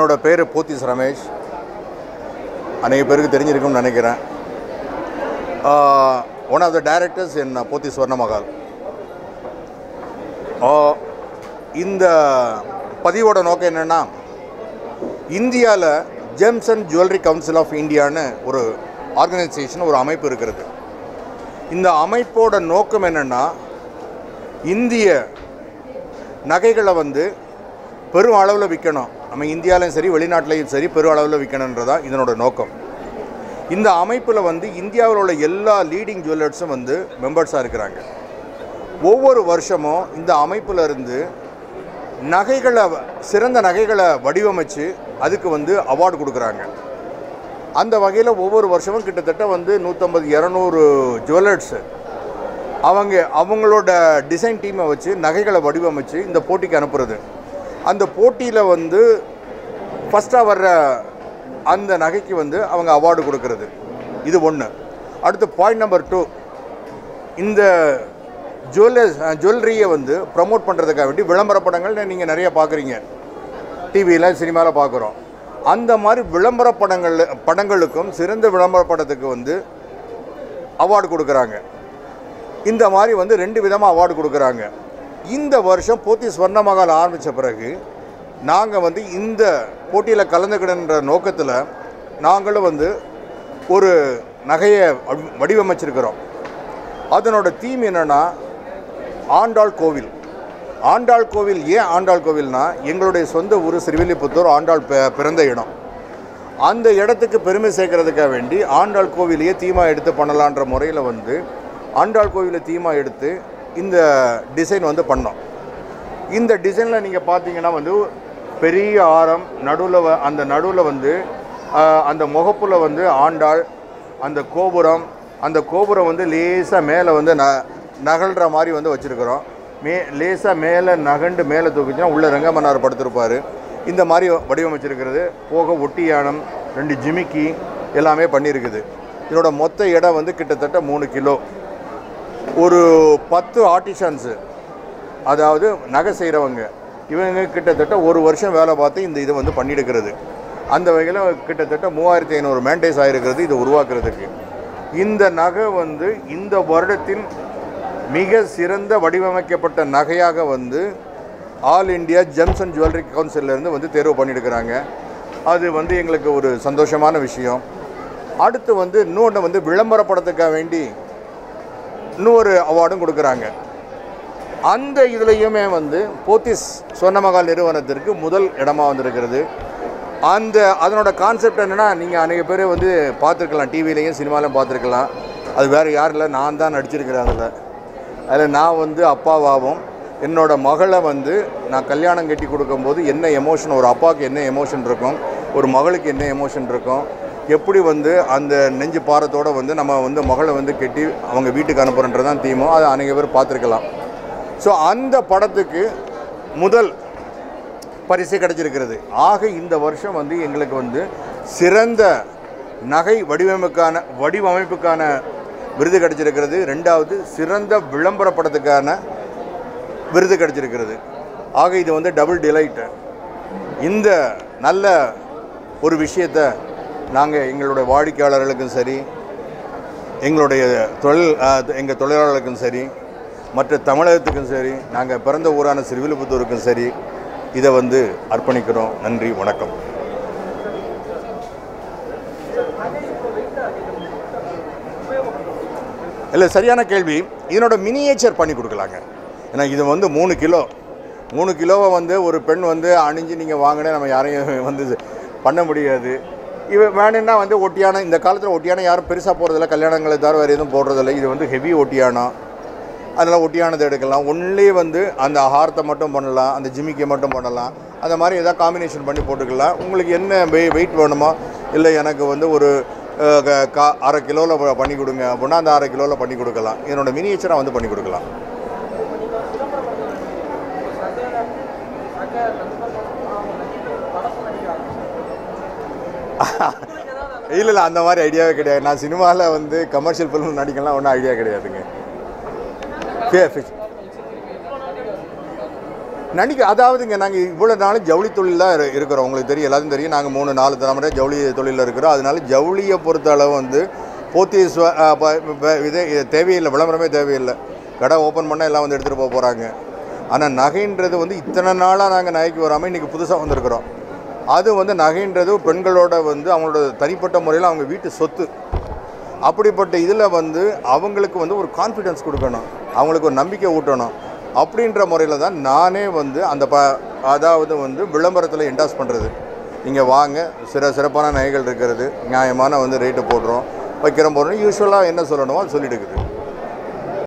என்னோட பேர் போத்திஸ் ரமேஷ் அநேக பேருக்கு தெரிஞ்சிருக்கும்னு நினைக்கிறேன் ஒன் ஆஃப் த டைரக்டர்ஸ் என் போத்தி ஸ்வர்ணமகால் ஆஹ், இந்த பதிவோட நோக்கம் என்னென்னா இந்தியாவில் gems and jewellery council of இந்தியான்னு ஒரு ஆர்கனைசேஷன் ஒரு அமைப்பு இருக்கிறது இந்த அமைப்போட நோக்கம் என்னென்னா இந்திய நகைகளை வந்து பெரும் அளவில் விற்கணும் நம்ம இந்தியாலையும் சரி வெளிநாட்டிலையும் சரி பெரும் அளவில் விற்கணுன்றதான் இதனோட நோக்கம் இந்த அமைப்பில் வந்து இந்தியாவில் உள்ள எல்லா லீடிங் ஜுவல்லர்ஸும் வந்து மெம்பர்ஸாக இருக்கிறாங்க ஒவ்வொரு வருஷமும் இந்த அமைப்புல இருந்து நகைகளை சிறந்த நகைகளை வடிவமைச்சு அதுக்கு வந்து அவார்டு கொடுக்குறாங்க அந்த வகையில் ஒவ்வொரு வருஷமும் கிட்டத்தட்ட வந்து நூற்றம்பது இரநூறு ஜுவல்லர்ஸு அவங்க அவங்களோட டிசைன் டீமை வச்சு நகைகளை வடிவமைச்சு இந்த போட்டிக்கு அனுப்புறது அந்த போட்டியில் வந்து ஃபஸ்ட்டாக வர்ற அந்த நகைக்கு வந்து அவங்க அவார்டு கொடுக்கறது இது ஒன்று அடுத்து பாயிண்ட் நம்பர் டூ இந்த ஜுவல்லர்ஸ் ஜுவல்லரியை வந்து ப்ரமோட் பண்ணுறதுக்காக வேண்டி விளம்பர படங்கள் நீங்கள் நிறைய பார்க்குறீங்க டிவியில் சினிமாவில் பார்க்குறோம் அந்த மாதிரி விளம்பர படங்கள் படங்களுக்கும் சிறந்த விளம்பர படத்துக்கு வந்து அவார்டு கொடுக்குறாங்க இந்த மாதிரி வந்து ரெண்டு விதமாக அவார்டு கொடுக்குறாங்க இந்த வருஷம் போத்தி ஸ்வர்ணமகால் ஆரம்பித்த பிறகு நாங்கள் வந்து இந்த போட்டியில் கலந்துக்கிடுன்ற நோக்கத்தில் நாங்களும் வந்து ஒரு நகையை வடி- வடிவமைச்சிருக்கிறோம் அதனோட தீம் என்னென்னா ஆண்டாள் கோவில் ஆண்டாள் கோவில் ஏன் ஆண்டாள் கோவில்னா எங்களுடைய சொந்த ஊர் சிறுவில்லிபுத்தூர் ஆண்டாள் பி- பிறந்த இடம் அந்த இடத்துக்கு பெருமை சேர்க்கறதுக்காக வேண்டி ஆண்டாள் கோவிலையே தீமா எடுத்து பண்ணலான்ற முறையில் வந்து ஆண்டாள் கோவிலை தீமா எடுத்து இந்த டிசைன் வந்து பண்ணோம் இந்த டிசைனில் நீங்கள் பார்த்தீங்கன்னா வந்து பெரிய ஆரம் நடுவில் அந்த நடுவில் வந்து ஆஹ், அந்த முகப்புல வந்து ஆண்டாள் அந்த கோபுரம் அந்த கோபுரம் வந்து லேசாக மேலே வந்து ந நகல்ற மாதிரி வந்து வச்சுருக்கிறோம் மே லேசாக மேலே நகண்டு மேலே தூக்கிச்சுன்னா உள்ள ரங்கமன்னார் படுத்திருப்பார் இந்த மாதிரி வடிவமைச்சிருக்கிறது போக ஒட்டியானம் ரெண்டு ஜிமிக்கி எல்லாமே பண்ணியிருக்குது இதனோட மொத்த எடை வந்து கிட்டத்தட்ட மூணு கிலோ ஒரு பத்து ஆர்டிஷன்ஸு அதாவது நகை செய்கிறவங்க இவங்க கிட்டத்தட்ட ஒரு வருஷம் வேலை பார்த்து இந்த இதை வந்து பண்ணிடுக்கிறது அந்த வகையில் கிட்டத்தட்ட மூவாயிரத்தி ஐநூறு மேண்டேஸ் ஆகிருக்கிறது இதை உருவாக்குறதுக்கு இந்த நகை வந்து இந்த வருடத்தின் மிக சிறந்த வடிவமைக்கப்பட்ட நகையாக வந்து all India gems and jewellery கவுன்சிலேருந்து வந்து தேர்வு பண்ணியிருக்கிறாங்க அது வந்து எங்களுக்கு ஒரு சந்தோஷமான விஷயம் அடுத்து வந்து இன்னொன்று வந்து விளம்பரப்படத்துக்காக வேண்டி இன்னொரு அவார்டும் கொடுக்குறாங்க அந்த இதுலேயுமே வந்து போத்திஸ் சொர்ணமகால் நிறுவனத்திற்கு முதல் இடமா வந்திருக்கிறது அந்த அதனோட கான்செப்ட் என்னென்னா நீங்கள் அநேக பேர் வந்து பார்த்துருக்கலாம் டிவிலையும் சினிமாலையும் பார்த்துருக்கலாம் அது வேறு யாரும் இல்லை நான் தான் நடிச்சிருக்கிறேன் அதில் அதில் நான் வந்து அப்பாவாகவும் என்னோட மகளை வந்து நான் கல்யாணம் கட்டி கொடுக்கும்போது என்ன எமோஷன் ஒரு அப்பாவுக்கு என்ன எமோஷன் இருக்கும் ஒரு மகளுக்கு என்ன எமோஷன் இருக்கும் எப்படி வந்து அந்த நெஞ்சு பாரத்தோடு வந்து நம்ம வந்து மகளை வந்து கட்டி அவங்க வீட்டுக்கு அனுப்புறன்றது தான் தீமோ அதை அநேக பேர் பார்த்துருக்கலாம் ஸோ அந்த படத்துக்கு முதல் பரிசு கிடைச்சிருக்கிறது ஆக இந்த வருஷம் வந்து எங்களுக்கு வந்து சிறந்த நகை வடிவமைப்புக்கான வடிவமைப்புக்கான விருது கிடைச்சிருக்கிறது ரெண்டாவது சிறந்த விளம்பர படத்துக்கான விருது கிடைச்சிருக்கிறது ஆக இது வந்து டபுள் டிலைட்டு இந்த நல்ல ஒரு விஷயத்தை நாங்கள் எங்களுடைய வாடிக்கையாளர்களுக்கும் சரி எங்களுடைய தொழில் எங்கள் தொழிலாளர்களுக்கும் சரி மற்ற தமிழகத்துக்கும் சரி நாங்கள் பிறந்த ஊரான சிறுவில்புத்தூருக்கும் சரி இதை வந்து அர்ப்பணிக்கிறோம் நன்றி வணக்கம் இல்லை சரியான கேள்வி இதனோட மினியேச்சர் பண்ணி கொடுக்கலாங்க ஏன்னா இது வந்து மூணு கிலோ மூணு கிலோவை வந்து ஒரு பெண் வந்து அணிஞ்சு நீங்கள் வாங்கினே நம்ம யாரையும் வந்து பண்ண முடியாது இவ வேணும்னா வந்து ஒட்டியானம் இந்த காலத்தில் ஒட்டியானம் யாரும் பெருசாக போகிறதில்ல கல்யாணங்களை தவிர வேறு எதுவும் போடுறதில்ல இது வந்து ஹெவி ஒட்டியானம் அதெல்லாம் ஒட்டியானதை எடுக்கலாம் ஒன்லி வந்து அந்த ஹாரத்தை மட்டும் பண்ணலாம் அந்த ஜிமிக்கை மட்டும் பண்ணலாம் அந்த மாதிரி எதாவது காம்பினேஷன் பண்ணி போட்டுக்கலாம் உங்களுக்கு என்ன வெய் வெயிட் வேணுமோ இல்லை எனக்கு வந்து ஒரு அஹ், க- கா அரை கிலோவில் பண்ணி கொடுங்க அப்படின்னா அந்த அரை கிலோவில் பண்ணி கொடுக்கலாம் என்னோட மினியேச்சராக வந்து பண்ணி கொடுக்கலாம் இல்லை இல்லை அந்த மாதிரி ஐடியாவே கிடையாது நான் சினிமாவில் வந்து கமர்ஷியல் ஃபிலிம் நடிக்கலாம் ஒன்றும் ஐடியா கிடையாதுங்க ஃபே- ஃபே- நடிக்க அதாவதுங்க நாங்கள் இவ்வளோ நாள் ஜவுளி தொழிலாக இரு இருக்கிறோம் உங்களுக்கு தெரியும் எல்லாத்தையும் தெரியும் நாங்கள் மூணு நாலு தலைமுறை ஜவுளி தொழிலில் இருக்கிறோம் அதனால ஜவுளியை பொறுத்த அளவு வந்து போத்தீஸ் வ- அ, ப- ப- இதே இது தேவையில்லை விளம்பரமே தேவையில்லை கடை ஓப்பன் பண்ணால் எல்லாம் வந்து எடுத்துகிட்டு போக போகிறாங்க ஆனால் நகைன்றது வந்து இத்தனை நாளாக நாங்கள் நகைக்கு வராமல் இன்றைக்கி புதுசாக வந்திருக்கிறோம் அது வந்து நகைன்றது பெண்களோட வந்து அவங்களோட தனிப்பட்ட முறையில் அவங்க வீட்டு சொத்து அப்படிப்பட்ட இதில் வந்து அவங்களுக்கு வந்து ஒரு கான்ஃபிடென்ஸ் கொடுக்கணும் அவங்களுக்கு ஒரு நம்பிக்கை ஊட்டணும் அப்படின்ற முறையில் தான் நானே வந்து அந்த ப அதாவது வந்து விளம்பரத்தில் என்டாஸ் பண்ணுறது இங்கே வாங்க சிற சிறப்பான நகைகள் இருக்கிறது நியாயமான வந்து ரேட்டு போடுறோம் வைக்கிறோம் போடுறோம் யூஸ்வலாக என்ன சொல்லணுமோ அது சொல்லிட்டு இருக்குது